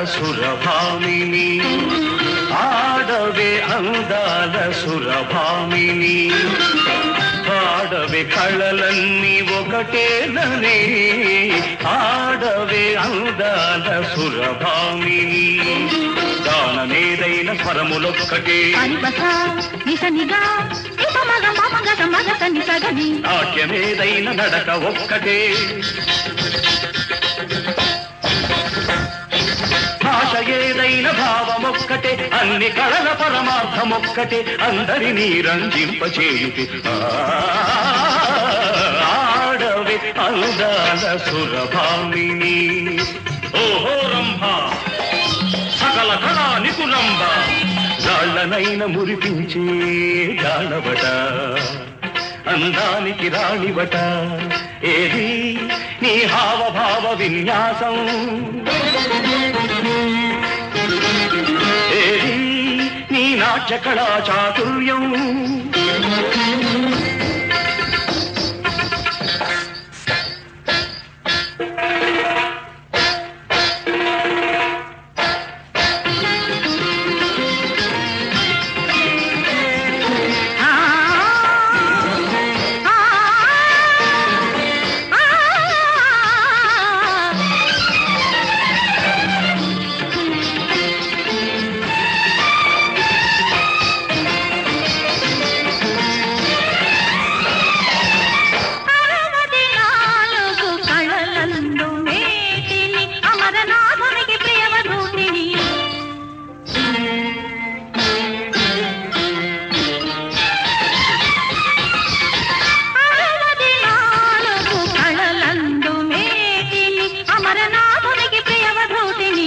సురభామిని ఆడవే అందాల సురభామిని ఆడవే కళలన్నీ ఒకటేనని ఆడవే అందాల సురభామిని గానమేదైన స్వరములొక్కటే హరిబస నిశనిగా మగ మగ మగ సని సగని నాట్యమేదైన నడక ఒక్కటే భాష ఏదైన భావమొక్కటే అన్ని కళల పరమార్థమొక్కటే అందరినీ రంజింపచేయుటి ఆ, ఆడవి అందాల సురభామిని ఓహో రంభ సకల కళా నిపుణంబ రాళ్ళనైన మురిపించే గానవట అందానికి రాణివట ఏది నీ హావభావ విన్యాసం ఏది నీ నాట్య కళా చాతుర్యం ఆ ఆ అరవది నాలుగు కళలందు మేటిని అమరనాథునికి ప్రియవధూటిని అరవది నాలుగు కళలందు మేటిని అమరనాథునికి ప్రియవధూటిని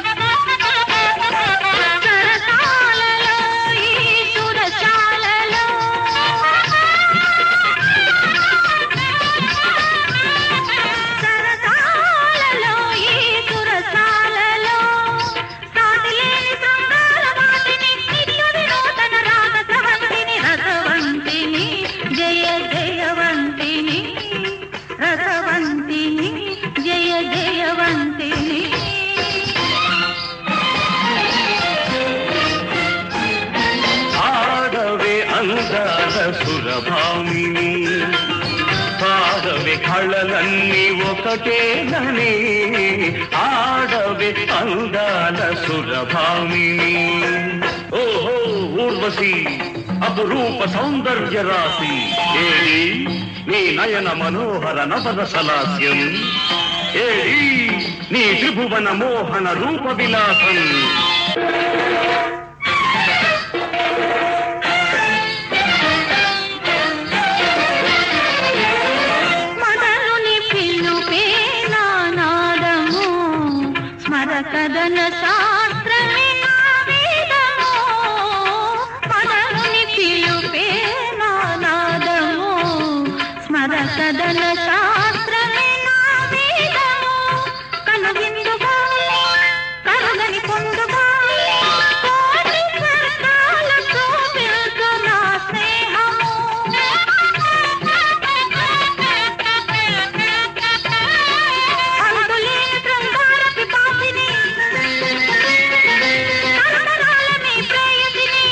సరసాలలో ఈ సురశాలలో సరసాలలో ఈ సురసాలలో సాటిలేని శృంగార వాటిని నిత్య వినూతన రాగ స్రవంతిని రసవంతిని జయ జయవంతిని రసవంతిని జయ జయవంతిని ఆడవే అందాల సురభామిని పాడవే కళలన్నీ ఒకటేనని ఆడవే అందాల సురభామిని ఓహో ఊర్వశి అపురూప సౌందర్య రాశి ఏడి నీ నయన మనోహర నవద సలాస్యం ఏడి నీ త్రిభువన మోహన రూప విలాసం మదనుని పిలుపే నానాదము స్మర కదన శాస్త్రమే నా వేదము మదనుని పిలుపే నానాదము స్మర కదన శాస్త్రమే నా వేదము కనువిందుగా కరుగని పొందుగా కోటి స్వర్గాలతో పిలుచు నా స్నేహము అంతులేని శృంగార పిపాసిని కందరాలని ప్రేయసిని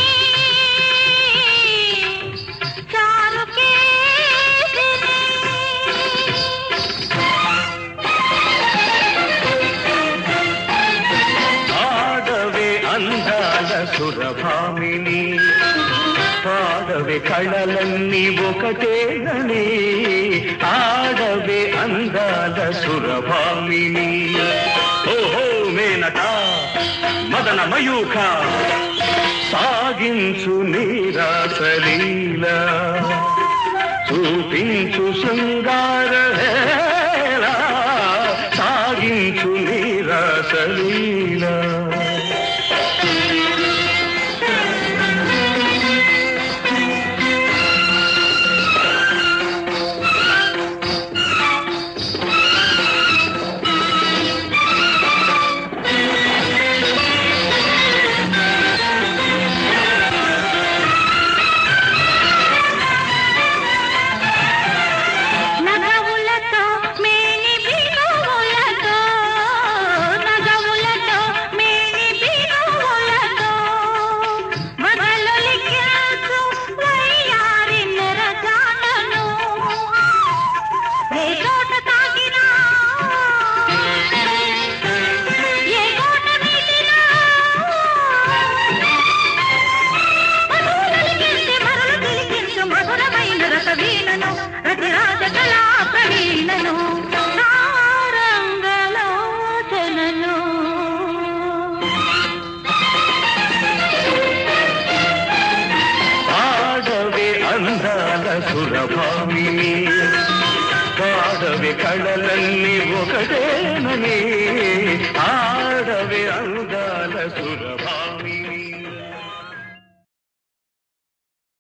ఆడవే అందాల సురభామిని పాడవే కళలన్నీ ఒకటేనని ఆడవే అందాల సురభామిని ఓహో మేనట మదన మయూఖ సాగించు నీరాసలీల చూపించు శృంగార హేళ, సాగించు నీరాసలీల నగ లీలలో నా రంగలోచనలో ఆడవే అందాల సురభామిని పాడవే కళలన్నీ ఒకటేనని ఆడవే అందాల